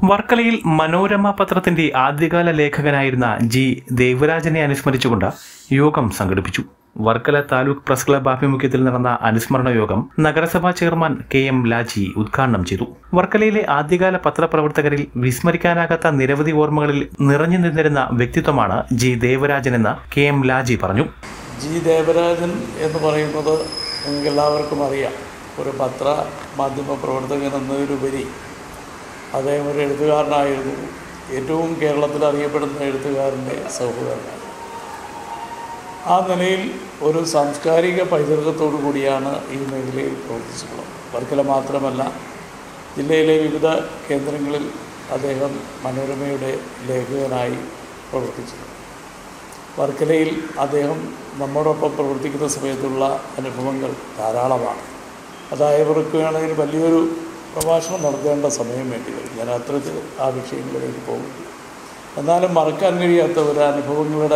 വർക്കലയിൽ മനോരമ പത്രത്തിന്റെ ആദ്യകാല ലേഖകനായിരുന്ന ജി ദേവരാജനെ അനുസ്മരിച്ചുകൊണ്ട് യോഗം സംഘടിപ്പിച്ചു വർക്കല താലൂക്ക് പ്രസ് ക്ലബ് ആഭിമുഖ്യത്തിൽ നടന്ന അനുസ്മരണ യോഗം നഗരസഭാ ചെയർമാൻ കെ എം ലാജി ഉദ്ഘാടനം ചെയ്തു വർക്കലയിലെ ആദ്യകാല പത്രപ്രവർത്തകരിൽ വിസ്മരിക്കാനാകാത്ത നിരവധി ഓർമ്മകളിൽ നിറഞ്ഞു നിന്നിരുന്ന വ്യക്തിത്വമാണ് ജി ദേവരാജനെന്ന് കെ എം ലാജി പറഞ്ഞു ജി ദേവരാജൻ എന്ന് പറയുന്നത് നിങ്ങൾക്ക് എല്ലാവർക്കും അറിയാം ഒരു പത്ര മാധ്യമ പ്രവർത്തകൻ എന്നതിലുപരി അദ്ദേഹം ഒരു എഴുത്തുകാരനായിരുന്നു ഏറ്റവും കേരളത്തിൽ അറിയപ്പെടുന്ന എഴുത്തുകാരൻ്റെ സഹോദരനാണ് ആ നിലയിൽ ഒരു സാംസ്കാരിക പൈതൃകത്തോടു കൂടിയാണ് ഈ മേഖലയിൽ പ്രവർത്തിച്ചിട്ടുള്ളത് വർക്കല മാത്രമല്ല ജില്ലയിലെ വിവിധ കേന്ദ്രങ്ങളിൽ അദ്ദേഹം മനോരമയുടെ ലേഖകനായി പ്രവർത്തിച്ചിട്ടുണ്ട് വർക്കലയിൽ അദ്ദേഹം നമ്മോടൊപ്പം പ്രവർത്തിക്കുന്ന സമയത്തുള്ള അനുഭവങ്ങൾ ധാരാളമാണ് അതായവർക്ക് വേണമെങ്കിൽ വലിയൊരു പ്രഭാഷണം നടത്തേണ്ട സമയം വേണ്ടി വരും ഞാൻ അത്തരത്തിൽ ആ വിഷയങ്ങളിലേക്ക് പോകുന്നു എന്നാലും മറക്കാൻ കഴിയാത്ത ഒരു അനുഭവങ്ങളുടെ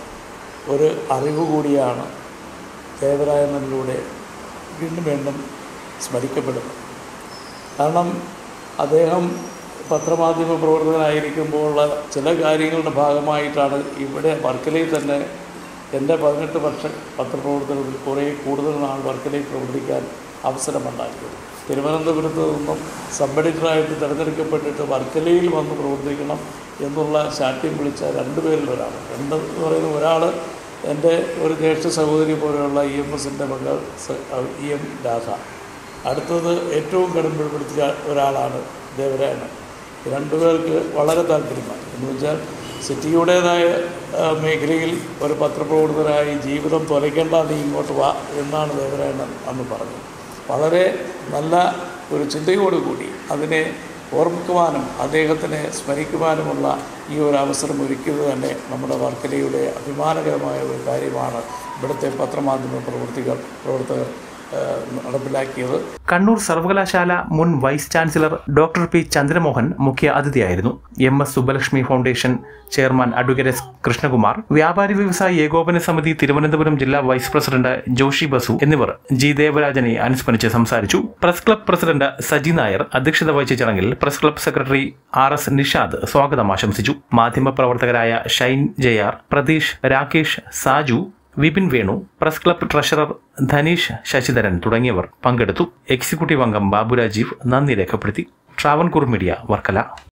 ഒരു അറിവ് കൂടിയാണ് ദേവരായണനിലൂടെ വീണ്ടും വീണ്ടും സ്മരിക്കപ്പെടുന്നത് കാരണം അദ്ദേഹം പത്രമാധ്യമ പ്രവർത്തകനായിരിക്കുമ്പോഴുള്ള ചില കാര്യങ്ങളുടെ ഭാഗമായിട്ടാണ് ഇവിടെ വർക്കലയിൽ തന്നെ എൻ്റെ പതിനെട്ട് വർഷ പത്രപ്രവർത്തനത്തിൽ കുറേ കൂടുതൽ നാൾ വർക്കലയിൽ പ്രവർത്തിക്കാൻ അവസരമുണ്ടാക്കിയത് തിരുവനന്തപുരത്ത് നിന്നും സബ് എഡിറ്ററായിട്ട് തിരഞ്ഞെടുക്കപ്പെട്ടിട്ട് വർക്കലയിൽ വന്ന് പ്രവർത്തിക്കണം എന്നുള്ള ശാഠ്യം വിളിച്ച രണ്ടുപേരിൽ ഒരാൾ രണ്ട് എന്ന് പറയുന്ന ഒരാൾ എൻ്റെ ഒരു ജ്യേഷ്ഠ സഹോദരി പോലെയുള്ള ഇ എം എസിൻ്റെ മകൾ ഇ എം രാധ അടുത്തത് ഏറ്റവും കടുംപിടിപ്പിടിച്ച ഒരാളാണ് ദേവരായണൻ രണ്ടുപേർക്ക് വളരെ താല്പര്യമായി എന്ന് വെച്ചാൽ സിറ്റിയുടേതായ ആ, മേഖലയിൽ ഒരു പത്രപ്രവർത്തകരായി ജീവിതം തുലയ്ക്കേണ്ട നീ ഇങ്ങോട്ട് വാ എന്നാണ് ദേവരായണൻ അന്ന് പറഞ്ഞത് വളരെ നല്ല ഒരു ചിന്തയോടുകൂടി അതിനെ ഓർമ്മിക്കുവാനും അദ്ദേഹത്തിനെ സ്മരിക്കുവാനുമുള്ള ഈ ഒരു അവസരം ഒരുക്കിയത് തന്നെ നമ്മുടെ വർക്കലയുടെ അഭിമാനകരമായ ഒരു കാര്യമാണ് ഇവിടുത്തെ പത്രമാധ്യമ പ്രവർത്തികൾ പ്രവർത്തകർ ആ, നടപ്പിലാക്കിയത് കണ്ണൂർ സർവകലാശാല മുൻ vice chancellor doctor P Chandramohan മുഖ്യ അതിഥിയായിരുന്നു M S Subbalakshmi foundation chairman advocate S Krishnakumar വ്യാപാരി വ്യവസായി ഏകോപന സമിതി തിരുവനന്തപുരം ജില്ലാ വൈസ് പ്രസിഡന്റ് ജോഷി ബസു എന്നിവർ ജി ദേവരാജനെ അനുസ്മരിച്ച് സംസാരിച്ചു press club president Saji Nair അധ്യക്ഷത വഹിച്ച ചടങ്ങിൽ press club secretary R S Nishad സ്വാഗതം ആശംസിച്ചു മാധ്യമപ്രവർത്തകരായ Shine Jayar Pratheesh Rakesh Saju Vipin Venu press club treasurer Dhaneesh Sasidharan തുടങ്ങിയവർ പങ്കെടുത്തു എക്സിക്യൂട്ടീവ് അംഗം ബാബു രാജീവ് നന്ദി രേഖപ്പെടുത്തി ട്രാവൻകൂർ മീഡിയ വർക്കല